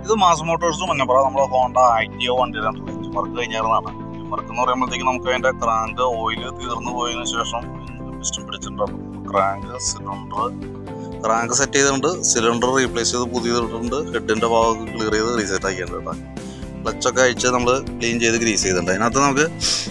ഇത് mass Motors Manjappura നമ്മുടെ Honda Activa വണ്ടിയിലാണ് എഞ്ചിൻ വർക്ക് കഴിഞ്ഞായിരുന്നാണ് എഞ്ചിൻ വർക്ക് എന്ന് പറയുമ്പോഴത്തേക്ക് നമുക്ക് അതിന്റെ ക്രാങ്ക് ഓയിൽ തീർന്നു പോയതിനു ശേഷം പിസ്റ്റൺ പിടിച്ചിട്ടുണ്ടാവും ക്രാങ്ക് സിലിണ്ടർ ക്രാങ്ക് സെറ്റ് ചെയ്തിട്ടുണ്ട് സിലിണ്ടർ റീപ്ലേസ് ചെയ്ത് പുതിയതിട്ടുണ്ട് ഹെഡിന്റെ ഭാഗം ക്ലിയർ ചെയ്ത് റീസെറ്റ് ആക്കിയിട്ടുണ്ട് കേട്ടോ ക്ലച്ചൊക്കെ അയച്ച് നമ്മൾ ക്ലീൻ ചെയ്ത് ഗ്രീസ് ചെയ്തിട്ടുണ്ട് അതിനകത്ത് നമുക്ക്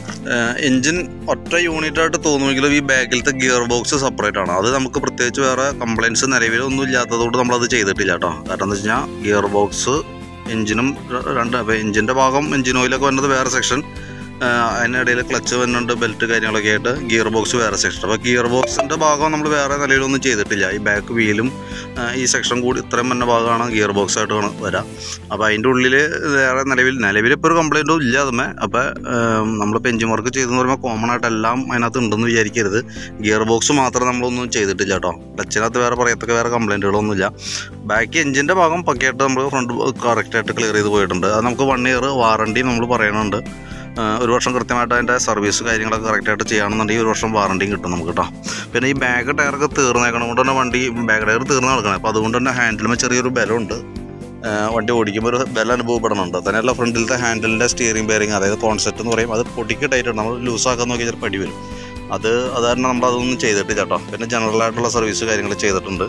എഞ്ചിൻ ഒറ്റ യൂണിറ്റ് ആയിട്ട് തോന്നുമെങ്കിലും ഈ ബാക്കിലത്തെ ഗിയർ ബോക്സ് സെപ്പറേറ്റ് ആണ് അത് നമുക്ക് പ്രത്യേകിച്ച് വേറെ കംപ്ലൈൻറ്റ്സ് നിലവിൽ ഒന്നും ഇല്ലാത്തതുകൊണ്ട് നമ്മളത് ചെയ്തിട്ടില്ല കേട്ടോ കാരണം എന്താ വെച്ച് കഴിഞ്ഞാൽ ഗിയർ ബോക്സ് എഞ്ചിനും രണ്ട് അപ്പോൾ എഞ്ചിൻ്റെ ഭാഗം എഞ്ചിൻ ഓയിലൊക്കെ വരുന്നത് വേറെ സെക്ഷൻ അതിനിടയിൽ ക്ലച്ച് വരുന്നുണ്ട് ബെൽറ്റ് കാര്യങ്ങളൊക്കെ ആയിട്ട് ഗിയർ ബോക്സ് വേറെ സെക്ഷൻ അപ്പോൾ ഗിയർ ബോക്സിൻ്റെ ഭാഗം നമ്മൾ വേറെ നിലയിലൊന്നും ചെയ്തിട്ടില്ല ഈ ബാക്ക് വീലും ഈ സെക്ഷൻ കൂടി ഇത്രയും തന്നെ ഭാഗമാണ് ഗിയർ ബോക്സ് ആയിട്ട് വേണം വരാം അപ്പോൾ അതിൻ്റെ ഉള്ളിൽ വേറെ നിലവിൽ നിലവിൽ ഇപ്പോൾ ഒരു കംപ്ലൈൻറ്റും ഇല്ല അതുമേ അപ്പോൾ നമ്മളിപ്പോൾ എഞ്ചിൻ വർക്ക് ചെയ്തെന്ന് പറയുമ്പോൾ കോമൺ ആയിട്ട് എല്ലാം അതിനകത്ത് ഉണ്ടെന്ന് വിചാരിക്കരുത് ഗിയർ ബോക്സ് മാത്രം നമ്മളൊന്നും ചെയ്തിട്ടില്ല കേട്ടോ ക്ലച്ചിനകത്ത് വേറെ പറയത്തക്ക വേറെ കംപ്ലൈൻറ്റുകളൊന്നുമില്ല ബാക്കി എഞ്ചിൻ്റെ ഭാഗം പക്കയായിട്ട് നമ്മൾ ഫ്രണ്ട് കറക്റ്റായിട്ട് ക്ലിയർ ചെയ്ത് പോയിട്ടുണ്ട് അത് നമുക്ക് വൺ ഇയർ വാറണ്ടി നമ്മൾ പറയുന്നുണ്ട് ആഹ് ഒരു വർഷം കൃത്യമായിട്ട് അതിൻ്റെ സർവീസ് കാര്യങ്ങളൊക്കെ കറക്റ്റായിട്ട് ചെയ്യുകയാണെന്നുണ്ടെങ്കിൽ ഒരു വർഷം വാറണ്ടിയും കിട്ടും നമുക്ക് കേട്ടോ പിന്നെ ഈ ബാഗ് ടയറൊക്കെ തീർന്നേക്കണം കൊണ്ട് തന്നെ വണ്ടി ബാഗ് ടയർ തീർന്ന് നടക്കണം അപ്പോൾ അതുകൊണ്ട് തന്നെ ഹാൻഡിലുമ്പോൾ ചെറിയൊരു ബലമുണ്ട് ആഹ് വണ്ടി ഓടിക്കുമ്പോൾ ഒരു ബലം അനുഭവപ്പെടുന്നുണ്ട് തന്നെയല്ല ഫ്രണ്ടിലത്തെ ഹാൻഡിലിൻ്റെ സ്റ്റിയറിംഗ് ബെയറിംഗ് അതായത് കോൺസെപ്റ്റ് എന്ന് പറയും അത് പൊടിക്ക് ടൈറ്റ് ഉണ്ട് നമ്മൾ ലൂസാക്കാൻ നോക്കി ചിലപ്പോൾ അടി വരും അത് അത് കാരണം നമ്മൾ അതൊന്നും ചെയ്തിട്ടില്ല കേട്ടോ പിന്നെ ജനറൽ ആയിട്ടുള്ള സർവീസ് കാര്യങ്ങൾ ചെയ്തിട്ടുണ്ട്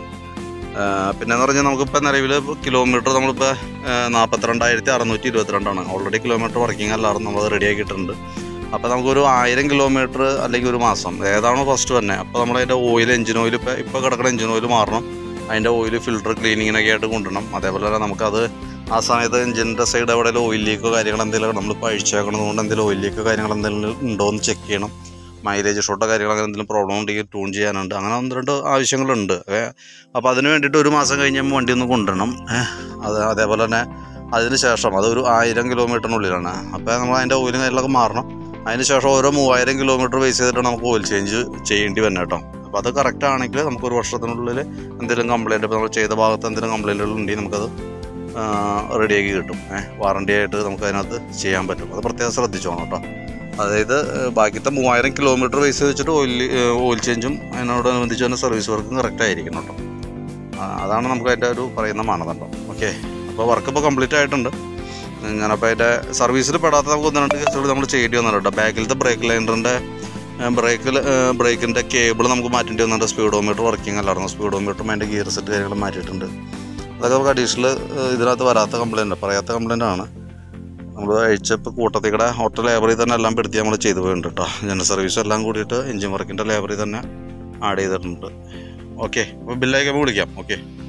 ആഹ് പിന്നെന്ന് പറഞ്ഞാൽ നമുക്കിപ്പോൾ നിലവിൽ കിലോമീറ്റർ നമ്മളിപ്പോൾ നാൽപ്പത്തിരണ്ടായിരത്തി അറുന്നൂറ്റി ഇരുപത്തിരണ്ടാണ് ഓൾറെഡി കിലോമീറ്റർ വർക്കിംഗ് അല്ലായിരുന്നു നമ്മൾ റെഡി ആക്കിയിട്ടുണ്ട് അപ്പോൾ നമുക്കൊരു ആയിരം കിലോമീറ്റർ അല്ലെങ്കിൽ ഒരു മാസം ഏതാണോ ഫസ്റ്റ് തന്നെ അപ്പോൾ നമ്മൾ അതിൻ്റെ ഓയിൽ എഞ്ചിൻ ഓയിൽ ഇപ്പോൾ ഇപ്പോൾ കിടക്കുന്ന എഞ്ചിൻ ഓയിൽ മാറണം അതിൻ്റെ ഓയിൽ ഫിൽട്ടർ ക്ലീനിങ്ങിനൊക്കെ ആയിട്ട് കൊണ്ടുവരണം അതേപോലെ തന്നെ നമുക്കത് ആ സമയത്ത് എഞ്ചിൻ്റെ സൈഡ് എവിടെയെങ്കിലും ഓയിൽ ലീക്കോ കാര്യങ്ങൾ എന്തെങ്കിലും നമ്മളിപ്പോൾ അഴിച്ചേക്കണതുകൊണ്ട് എന്തെങ്കിലും ഓയിൽ ലീക്കോ കാര്യങ്ങൾ എന്തെങ്കിലും ഉണ്ടോ എന്ന് ചെക്ക് ചെയ്യണം മൈലേജ് ഷോട്ടോ കാര്യങ്ങൾ അങ്ങനെ എന്തെങ്കിലും പ്രോബ്ലം ഉണ്ടെങ്കിൽ ട്യൂൺ ചെയ്യാനുണ്ട് അങ്ങനെ ഒന്ന് രണ്ട് ആവശ്യങ്ങളുണ്ട് ഏ, അപ്പോൾ അതിന് വേണ്ടിയിട്ട് ഒരു മാസം കഴിഞ്ഞ് വണ്ടി ഒന്ന് കൊണ്ടുവരണം ഏ, അത് അതേപോലെ തന്നെ അതിന് ശേഷം അതൊരു ആയിരം കിലോമീറ്ററിനുള്ളിലാണ് അപ്പോൾ നമ്മൾ അതിൻ്റെ ഓയിലും കാര്യങ്ങളൊക്കെ മാറണം അതിന് ശേഷം ഓരോ മൂവായിരം കിലോമീറ്റർ ബേസ് ചെയ്തിട്ടാണ് നമുക്ക് ഓയിൽ ചേഞ്ച് ചെയ്യേണ്ടി വരുന്നത് കേട്ടോ അപ്പോൾ അത് കറക്റ്റ് ആണെങ്കിൽ നമുക്ക് ഒരു വർഷത്തിനുള്ളിൽ എന്തെങ്കിലും കംപ്ലൈൻറ്റ് ഇപ്പോൾ നമ്മൾ ചെയ്ത ഭാഗത്ത് എന്തെങ്കിലും കംപ്ലൈൻറ്റുകൾ ഉണ്ടെങ്കിൽ നമുക്കത് റെഡിയാക്കി കിട്ടും ഏഹ് വാറണ്ടി ആയിട്ട് നമുക്ക് അതിനകത്ത് ചെയ്യാൻ പറ്റും അത് പ്രത്യേകം ശ്രദ്ധിച്ചോണം കേട്ടോ അതായത് ഏഹ് ബാക്കിത്തെ മൂവായിരം കിലോമീറ്റർ ബേസ് വെച്ചിട്ട് ഓയിൽ ഓയിൽ ചേഞ്ചും അതിനോടനുബന്ധിച്ച് തന്നെ സർവീസ് വർക്കും കറക്റ്റ് ആയിരിക്കണം കേട്ടോ ആ, അതാണ് നമുക്ക് അതിൻ്റെ ഒരു പറയുന്ന മാനദണ്ഡം ഓക്കെ അപ്പോൾ വർക്ക് ഇപ്പോൾ കംപ്ലീറ്റ് ആയിട്ടുണ്ട് ഞാനപ്പോൾ അതിൻ്റെ സർവീസിൽ പെടാത്ത നമുക്ക് ഒന്ന് രണ്ട് കേസുകൾ നമ്മൾ ചെയ്യേണ്ടി വന്നിട്ടുണ്ട് കേട്ടോ ബാക്കിലത്തെ ബ്രേക്ക് ലൈൻഡറിൻ്റെ ബ്രേക്കിൽ ബ്രേക്കിൻ്റെ കേബിൾ നമുക്ക് മാറ്റേണ്ടി വന്നിട്ടുണ്ട് സ്പീഡോമീറ്റർ വർക്കിംഗ് അല്ലായിരുന്നു സ്പീഡോമീറ്ററും അതിൻ്റെ ഗിയർ സെറ്റ് കാര്യങ്ങളും മാറ്റിയിട്ടുണ്ട് അതൊക്കെ നമുക്ക് അഡീഷണൽ ഇതിനകത്ത് വരാത്ത കംപ്ലൈൻറ്റ് പറയാത്ത കംപ്ലൈൻ്റ് ആണ് നമ്മൾ അഴിച്ചപ്പോൾ കൂട്ടത്തിൽ കൂടെ ഓട്ടോ ലേബറിൽ തന്നെ എല്ലാം പെടുത്തി നമ്മൾ ചെയ്തു പോയിട്ടുണ്ട് കേട്ടോ ജനറൽ സർവീസ് എല്ലാം കൂടിയിട്ട് എഞ്ചിൻ വർക്കിൻ്റെ ലേബറിൽ തന്നെ ആഡ് ചെയ്തിട്ടുണ്ട് ഓക്കെ അപ്പോൾ ബില്ലയക്കുമ്പോൾ വിളിക്കാം ഓക്കെ